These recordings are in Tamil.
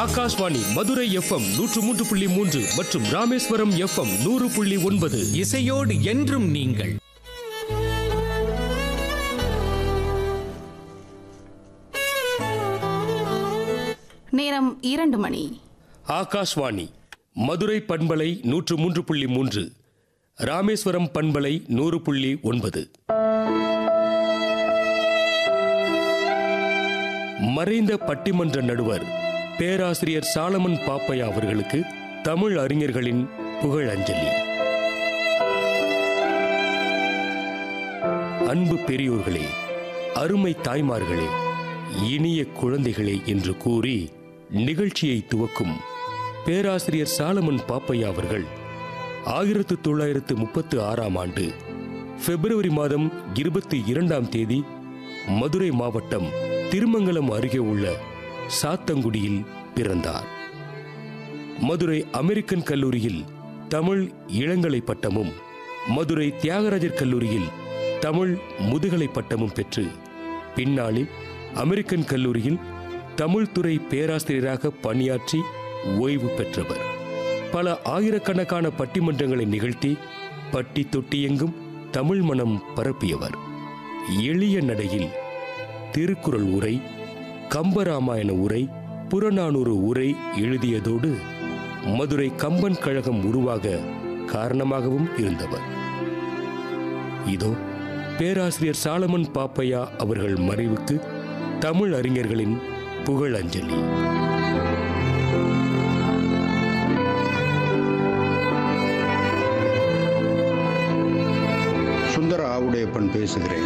ஆகாஷ்வாணி மதுரை எஃப்எம் நூற்று மூன்று புள்ளி மூன்று மற்றும் ராமேஸ்வரம் எஃப்எம் நூறு புள்ளி ஒன்பது இசையோடு என்றும் நீங்கள் நேரம் இரண்டு மணி ஆகாஷ்வாணி மதுரை பண்பலை நூற்று மூன்று புள்ளி மூன்று ராமேஸ்வரம் பண்பலை நூறு புள்ளி ஒன்பது மறைந்த பட்டிமன்ற நடுவர் பேராசிரியர் சாலமன் பாப்பையா அவர்களுக்கு தமிழ் அறிஞர்களின் புகழஞ்சலி அன்பு பெரியோர்களே அருமை தாய்மார்களே இனிய குழந்தைகளே என்று கூறி நிகழ்ச்சியை துவக்கும் பேராசிரியர் சாலமன் பாப்பையா அவர்கள் ஆயிரத்து தொள்ளாயிரத்து முப்பத்து ஆறாம் ஆண்டு பிப்ரவரி மாதம் இருபத்தி இரண்டாம் தேதி மதுரை மாவட்டம் திருமங்கலம் அருகே உள்ள சாத்தங்குடியில் பிறந்தார் மதுரை அமெரிக்கன் கல்லூரியில் தமிழ் இளங்கலை பட்டமும் மதுரை தியாகராஜர் கல்லூரியில் தமிழ் முதுகலை பட்டமும் பெற்று பின்னாளில் அமெரிக்கன் கல்லூரியில் தமிழ்துறை பேராசிரியராக பணியாற்றி ஓய்வு பெற்றவர் பல ஆயிரக்கணக்கான பட்டிமன்றங்களை நிகழ்த்தி பட்டி தொட்டியெங்கும் தமிழ் மனம் பரப்பியவர் எளிய நடையில் திருக்குறள் உரை கம்பராமாயண உரை புறநானூறு உரை எழுதியதோடு மதுரை கம்பன் கழகம் உருவாக காரணமாகவும் இருந்தவர் இதோ பேராசிரியர் சாலமன் பாப்பையா அவர்கள் மறைவுக்கு தமிழ் அறிஞர்களின் புகழஞ்சலி சுந்தர ஆவுடையப்பன் பேசுகிறேன்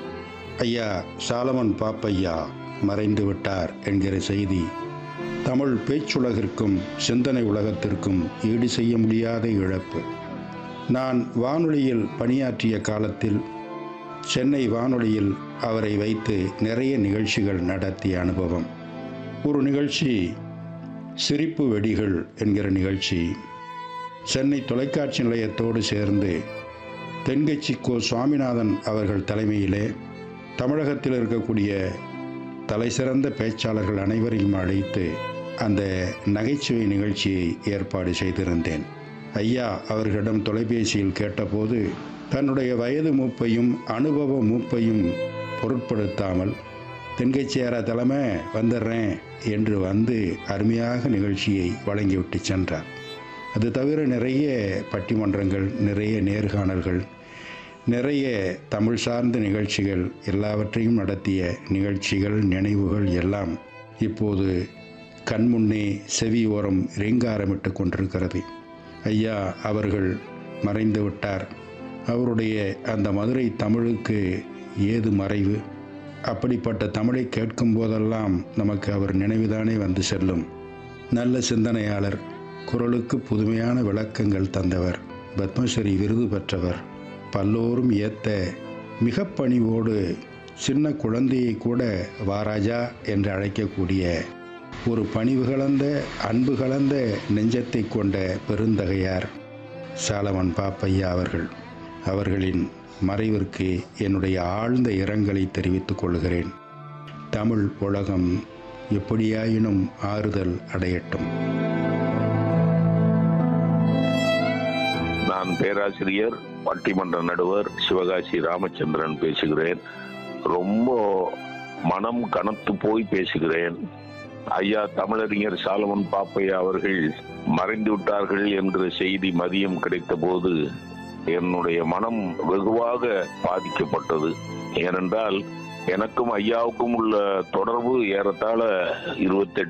ஐயா சாலமன் பாப்பையா மறைந்து விட்டார் என்கிற செய்தி தமிழ் பேச்சுலகிற்கும் சிந்தனை உலகத்திற்கும் ஈடு செய்ய முடியாத இழப்பு நான் வானொலியில் பணியாற்றிய காலத்தில் சென்னை வானொலியில் அவரை வைத்து நிறைய நிகழ்ச்சிகள் நடத்திய அனுபவம் ஒரு நிகழ்ச்சி சிரிப்பு வெடிகள் என்கிற நிகழ்ச்சி சென்னை தொலைக்காட்சி நிலையத்தோடு சேர்ந்து தென்கட்சி கோ சுவாமிநாதன் அவர்கள் தலைமையிலே தமிழகத்தில் இருக்கக்கூடிய தலைசிறந்த பேச்சாளர்கள் அனைவரையும் அழைத்து அந்த நகைச்சுவை நிகழ்ச்சியை ஏற்பாடு செய்திருந்தேன் ஐயா அவர்களிடம் தொலைபேசியில் கேட்டபோது தன்னுடைய வயது மூப்பையும் அனுபவ மூப்பையும் பொருட்படுத்தாமல் தென்கட்சியாரா தலைமை வந்துடுறேன் என்று வந்து அருமையாக நிகழ்ச்சியை வழங்கிவிட்டு சென்றார் அது தவிர நிறைய பட்டிமன்றங்கள் நிறைய நேர்காணல்கள் நிறைய தமிழ் சார்ந்த நிகழ்ச்சிகள் எல்லாவற்றையும் நடத்திய நிகழ்ச்சிகள் நினைவுகள் எல்லாம் இப்போது கண்முன்னே செவி ஓரம் ரீங்காரமிட்டு கொண்டிருக்கிறது ஐயா அவர்கள் மறைந்து விட்டார் அவருடைய அந்த மதுரை தமிழுக்கு ஏது மறைவு அப்படிப்பட்ட தமிழை கேட்கும் போதெல்லாம் நமக்கு அவர் நினைவுதானே வந்து செல்லும் நல்ல சிந்தனையாளர் குரலுக்கு புதுமையான விளக்கங்கள் தந்தவர் பத்மஸ்ரீ விருது பெற்றவர் பல்லோரும் ஏத்த மிக பணிவோடு சின்ன குழந்தையை கூட வாராஜா என்று அழைக்கக்கூடிய ஒரு பணிவு கலந்த அன்பு கலந்த நெஞ்சத்தை கொண்ட பெருந்தகையார் சாலமன் பாப்பையா அவர்கள் அவர்களின் மறைவிற்கு என்னுடைய ஆழ்ந்த இரங்கலை தெரிவித்துக் கொள்கிறேன் தமிழ் உலகம் எப்படியாயினும் ஆறுதல் அடையட்டும் நான் பேராசிரியர் பட்டிமன்ற நடுவர் சிவகாசி ராமச்சந்திரன் பேசுகிறேன் ரொம்ப மனம் கனத்து போய் பேசுகிறேன் ஐயா தமிழறிஞர் சாலமன் பாப்பையா அவர்கள் மறைந்து விட்டார்கள் என்ற செய்தி மதியம் கிடைத்த போது என்னுடைய மனம் வெகுவாக பாதிக்கப்பட்டது ஏனென்றால் எனக்கும் ஐயாவுக்கும் உள்ள தொடர்பு ஏறத்தாழ இருபத்தெட்டு